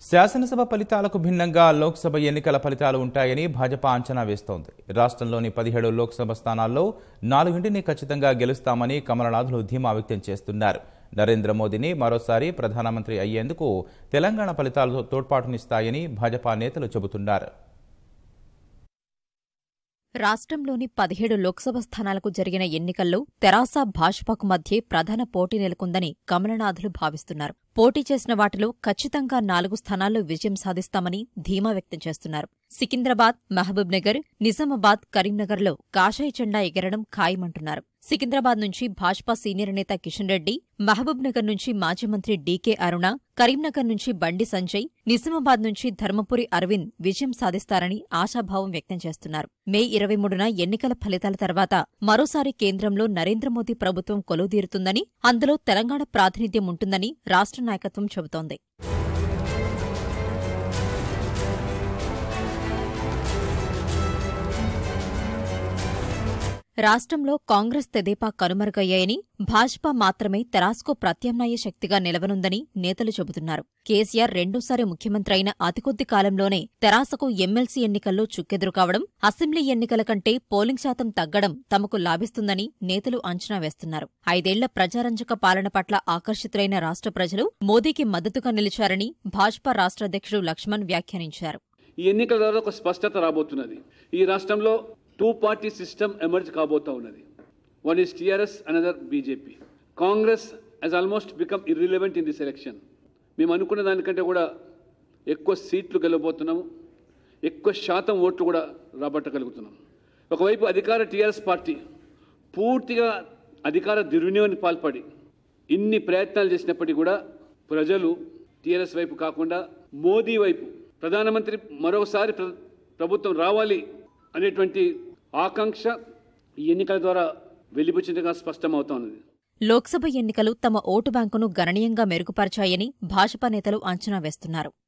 శాసనసభ ఫలితాలకు భిన్నంగా లోక్సభ ఎన్నికల ఫలితాలు ఉంటాయని భాజపా అంచనా వేస్తోంది రాష్ట్రంలోని పదిహేడు లోక్సభ స్థానాల్లో నాలుగింటిని ఖచ్చితంగా గెలుస్తామని కమలనాథులు ధీమా వ్యక్తం చేస్తున్నారు నరేంద్ర మోదీని మరోసారి ప్రధానమంత్రి అయ్యేందుకు తెలంగాణ ఫలితాలు తోడ్పాటునిస్తాయని భాజపా నేతలు చెబుతున్నారు రాష్ట్రంలోని పదిహేడు లోక్సభ స్థానాలకు జరిగిన ఎన్నికల్లో తెరాస భాజపాకు మధ్యే ప్రధాన పోటీ నెలకొందని కమలనాథులు భావిస్తున్నారు పోటీ చేసిన వాటిలో ఖచ్చితంగా నాలుగు స్థానాల్లో విజయం సాధిస్తామని ధీమా వ్యక్తం చేస్తున్నారు సికింద్రాబాద్ మహబూబ్నగర్ నిజామాబాద్ కరీంనగర్లో కాషాయ జెండా ఎగరడం ఖాయమంటున్నారు సికింద్రాబాద్ నుంచి భాజపా సీనియర్ నేత కిషన్ రెడ్డి మహబూబ్నగర్ నుంచి మాజీ మంత్రి డీకే అరుణ కరీంనగర్ నుంచి బండి సంజయ్ నిజామాబాద్ నుంచి ధర్మపురి అరవింద్ విజయం సాధిస్తారని ఆశాభావం వ్యక్తం చేస్తున్నారు మే ఇరవై మూడున ఎన్నికల ఫలితాల తర్వాత మరోసారి కేంద్రంలో నరేంద్ర మోదీ ప్రభుత్వం కొలువుదీరుతుందని అందులో తెలంగాణ ప్రాతినిధ్యం ఉంటుందని రాష్ట్ర నాయకత్వం చెబుతోంది రాష్ట్రంలో కాంగ్రెస్ తెదేపా కనుమరుగయ్యాయని భాజపా మాత్రమే తెరాస్కు ప్రత్యామ్నాయ శక్తిగా నిలవనుందని నేతలు చెబుతున్నారు కేసీఆర్ రెండోసారి ముఖ్యమంత్రి అయిన అతి కొద్ది కాలంలోనే తెరాసకు ఎమ్మెల్సీ ఎన్నికల్లో చుక్కెదురు కావడం అసెంబ్లీ ఎన్నికల కంటే పోలింగ్ శాతం తగ్గడం తమకు లాభిస్తుందని నేతలు అంచనా వేస్తున్నారు ఐదేళ్ల ప్రజారంజక పాలన పట్ల ఆకర్షితులైన రాష్ట్ర ప్రజలు మోదీకి మద్దతుగా నిలిచారని భాజపా రాష్ట్ర అధ్యక్షుడు లక్ష్మణ్ వ్యాఖ్యానించారు ఈ ఎన్నికల ద్వారా ఒక స్పష్టత రాబోతున్నది ఈ రాష్ట్రంలో టూ పార్టీ సిస్టమ్ ఎమర్జ్ కాబోతా ఉన్నది one is TRS another BJP Congress has almost become irrelevant in this election మేము అనుకున్న దానికంటే కూడా ఎక్కువ సీట్లు గెలవబోతున్నాము ఎక్కువ శాతం ఓట్లు కూడా రాబట్టగలుగుతున్నాం ఒకవైపు అధికార టీఆర్ఎస్ పార్టీ పూర్తిగా అధికార దుర్వినియోగానికి పాల్పడి ఇన్ని ప్రయత్నాలు చేసినప్పటికీ కూడా ప్రజలు టీఆర్ఎస్ వైపు కాకుండా మోదీ వైపు ప్రధానమంత్రి మరోసారి ప్ర- ప్రభుత్వం రావాలి అనేటువంటి ఆకాంక్ష ఈ ఎన్నికల ద్వారా వెలిబుచ్చినగా స్పష్టమవుతోంది లోక్సభ ఎన్నికలు తమ ఓటు బ్యాంకును గణనీయంగా మెరుగుపరిచాయని భాజపా నేతలు అంచనా వేస్తున్నారు